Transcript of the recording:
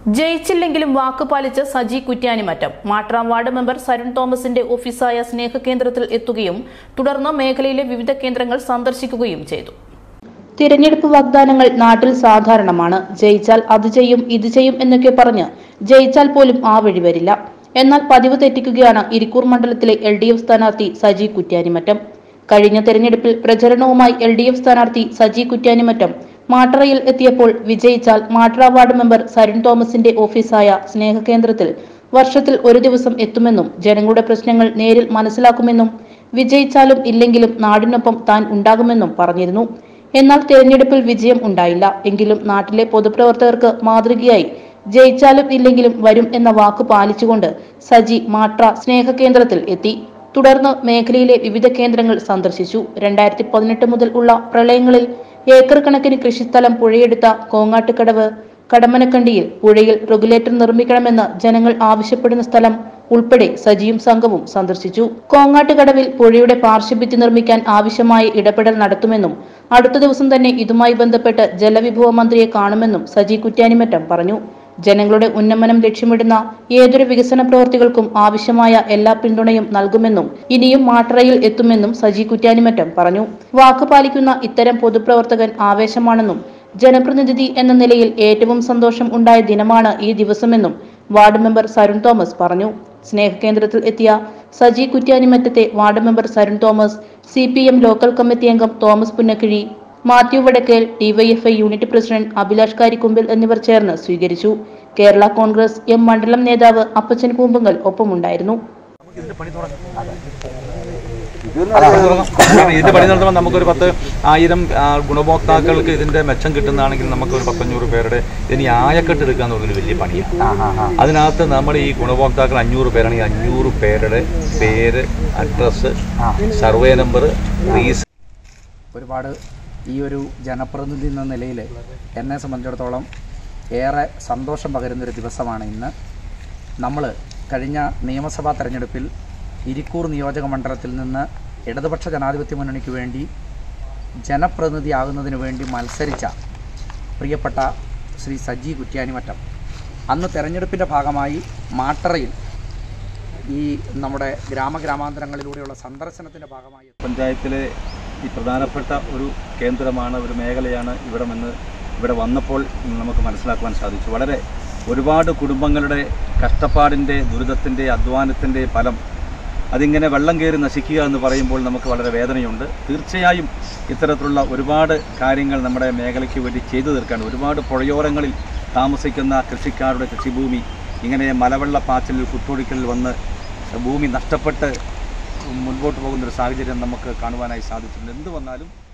ജയിച്ചില്ലെങ്കിലും വാക്ക് പാലിച്ച് സജി കുറ്റ്യാനിമറ്റം മാട്രാം വാർഡ് മെമ്പർ സരുൺ തോമസിന്റെ ഓഫീസായ സ്നേഹകേന്ദ്രത്തിൽ എത്തുകയും തുടർന്ന് മേഖലയിലെ വിവിധ കേന്ദ്രങ്ങൾ സന്ദർശിക്കുകയും ചെയ്തു തിരഞ്ഞെടുപ്പ് വാഗ്ദാനങ്ങൾ നാട്ടിൽ സാധാരണമാണ് ജയിച്ചാൽ അത് ചെയ്യും ഇത് ചെയ്യും എന്നൊക്കെ പറഞ്ഞ് ജയിച്ചാൽ പോലും ആ വഴി വരില്ല എന്നാൽ പതിവ് തെറ്റിക്കുകയാണ് ഇരിക്കൂർ മണ്ഡലത്തിലെ എൽ ഡി എഫ് സ്ഥാനാർത്ഥി സജി കുറ്റ്യാനിമറ്റം കഴിഞ്ഞ തെരഞ്ഞെടുപ്പിൽ പ്രചരണവുമായി എൽ ഡി എഫ് സ്ഥാനാർത്ഥി സജി കുറ്റ്യാനിമറ്റം മാട്ടറയിൽ എത്തിയപ്പോൾ വിജയിച്ചാൽ മാട്ടറ വാർഡ് മെമ്പർ സരുൺ തോമസിന്റെ ഓഫീസായ സ്നേഹകേന്ദ്രത്തിൽ വർഷത്തിൽ ഒരു ദിവസം എത്തുമെന്നും ജനങ്ങളുടെ പ്രശ്നങ്ങൾ നേരിൽ മനസ്സിലാക്കുമെന്നും വിജയിച്ചാലും ഇല്ലെങ്കിലും നാടിനൊപ്പം താൻ ഉണ്ടാകുമെന്നും പറഞ്ഞിരുന്നു എന്നാൽ തെരഞ്ഞെടുപ്പിൽ വിജയം ഉണ്ടായില്ല എങ്കിലും നാട്ടിലെ പൊതുപ്രവർത്തകർക്ക് മാതൃകയായി ജയിച്ചാലും ഇല്ലെങ്കിലും വരും എന്ന വാക്ക് പാലിച്ചുകൊണ്ട് സജി മാട്ര സ്നേഹകേന്ദ്രത്തിൽ എത്തി തുടർന്ന് മേഖലയിലെ വിവിധ കേന്ദ്രങ്ങൾ സന്ദർശിച്ചു രണ്ടായിരത്തി പതിനെട്ട് മുതൽ ഉള്ള പ്രളയങ്ങളിൽ ഏക്കർ കണക്കിന് കൃഷിസ്ഥലം പുഴയെടുത്ത കോങ്ങാട്ടുകടവ് കടമനക്കണ്ടിയിൽ പുഴയിൽ റെഗുലേറ്റർ നിർമ്മിക്കണമെന്ന് ജനങ്ങൾ ആവശ്യപ്പെടുന്ന സ്ഥലം ഉൾപ്പെടെ സജിയും സംഘവും സന്ദർശിച്ചു കോങ്ങാട്ടുകടവിൽ പുഴയുടെ പാർശ്വഭിത്തി നിർമ്മിക്കാൻ ആവശ്യമായ ഇടപെടൽ നടത്തുമെന്നും അടുത്ത ദിവസം തന്നെ ഇതുമായി ബന്ധപ്പെട്ട് ജലവിഭവ മന്ത്രിയെ കാണുമെന്നും സജി കുറ്റ്യാനിമറ്റം പറഞ്ഞു ജനങ്ങളുടെ ഉന്നമനം ലക്ഷ്യമിടുന്ന ഏതൊരു വികസന പ്രവൃത്തികൾക്കും ആവശ്യമായ എല്ലാ പിന്തുണയും നൽകുമെന്നും ഇനിയും മാട്ടറയിൽ എത്തുമെന്നും സജി കുറ്റ്യാനിമറ്റം പറഞ്ഞു വാക്ക് പാലിക്കുന്ന ഇത്തരം പൊതുപ്രവർത്തകൻ ആവേശമാണെന്നും ജനപ്രതിനിധി എന്ന നിലയിൽ ഏറ്റവും സന്തോഷം ഉണ്ടായ ദിനമാണ് ഈ ദിവസമെന്നും വാർഡ് മെമ്പർ സരുൺ തോമസ് പറഞ്ഞു സ്നേഹകേന്ദ്രത്തിൽ എത്തിയ സജി കുറ്റ്യാനിമറ്റത്തെ ward member Sarun Thomas C local committee അംഗം Thomas Punnakkizhi Mathew Vadakkel DYFI unit president Abhilash Karikkumpil എന്നിവർ ചേർന്ന് സ്വീകരിച്ചു കേരള കോൺഗ്രസ് എം മണ്ഡലം നേതാവ് അപ്പച്ചൻ കൂമ്പങ്കൽ ഒപ്പമുണ്ടായിരുന്നു കാരണം ഇതിന്റെ പണി നടത്തുമ്പോൾ നമുക്കൊരു പത്ത് ആയിരം ആ, ഗുണഭോക്താക്കൾക്ക് ഇതിന്റെ മെച്ചം കിട്ടുന്നതാണെങ്കിൽ നമുക്ക് ഒരു പത്തഞ്ഞൂറ് പേരുടെ ഇനി ആയക്കെട്ട് എടുക്കുക എന്ന് പറഞ്ഞൊരു വലിയ പണിയാണ് അതിനകത്ത് നമ്മൾ ഈ ഗുണഭോക്താക്കൾ അഞ്ഞൂറ് പേരാണെങ്കിൽ അഞ്ഞൂറ് പേരുടെ പേര് അഡ്രസ്സ് സർവേ നമ്പർ റീസ് ഒരുപാട് ഈ ഒരു ജനപ്രതിനിധി എന്ന നിലയിൽ എന്നെ സംബന്ധിച്ചിടത്തോളം ഏറെ സന്തോഷം പകരുന്നൊരു ദിവസമാണ് ഇന്ന് നമ്മൾ കഴിഞ്ഞ നിയമസഭാ തെരഞ്ഞെടുപ്പിൽ ഇരിക്കൂർ നിയോജക മണ്ഡലത്തിൽ നിന്ന് ഇടതുപക്ഷ ജനാധിപത്യ മുന്നണിക്ക് വേണ്ടി ജനപ്രതിനിധിയാകുന്നതിന് വേണ്ടി മത്സരിച്ച പ്രിയപ്പെട്ട ശ്രീ സജി കുറ്റ്യാനിമറ്റം അന്ന് തെരഞ്ഞെടുപ്പിൻ്റെ ഭാഗമായി മാട്ടറയിൽ ഈ നമ്മുടെ ഗ്രാമഗ്രാമാന്തരങ്ങളിലൂടെയുള്ള സന്ദർശനത്തിൻ്റെ ഭാഗമായി പഞ്ചായത്തിലെ ഈ പ്രധാനപ്പെട്ട ഒരു കേന്ദ്രമാണ് ഒരു മേഖലയാണ് ഇവിടമെന്ന് ഇവിടെ വന്നപ്പോൾ നമുക്ക് മനസ്സിലാക്കുവാൻ സാധിച്ചു വളരെ ഒരുപാട് കുടുംബങ്ങളുടെ കഷ്ടപ്പാടിൻ്റെ ദുരിതത്തിൻ്റെ അധ്വാനത്തിൻ്റെ ഫലം അതിങ്ങനെ വെള്ളം കയറി നശിക്കുക എന്ന് പറയുമ്പോൾ നമുക്ക് വളരെ വേദനയുണ്ട് തീർച്ചയായും ഇത്തരത്തിലുള്ള ഒരുപാട് കാര്യങ്ങൾ നമ്മുടെ മേഖലയ്ക്ക് വേണ്ടി ചെയ്തു തീർക്കാണ് ഒരുപാട് പുഴയോരങ്ങളിൽ താമസിക്കുന്ന കൃഷിക്കാരുടെ കൃഷിഭൂമി ഇങ്ങനെ മലവെള്ളപ്പാച്ചിലിൽ കുത്തൊഴുക്കലിൽ വന്ന് ഭൂമി നഷ്ടപ്പെട്ട് മുൻപോട്ട് പോകുന്നൊരു സാഹചര്യം നമുക്ക് കാണുവാനായി സാധിച്ചിട്ടുണ്ട് എന്ത് വന്നാലും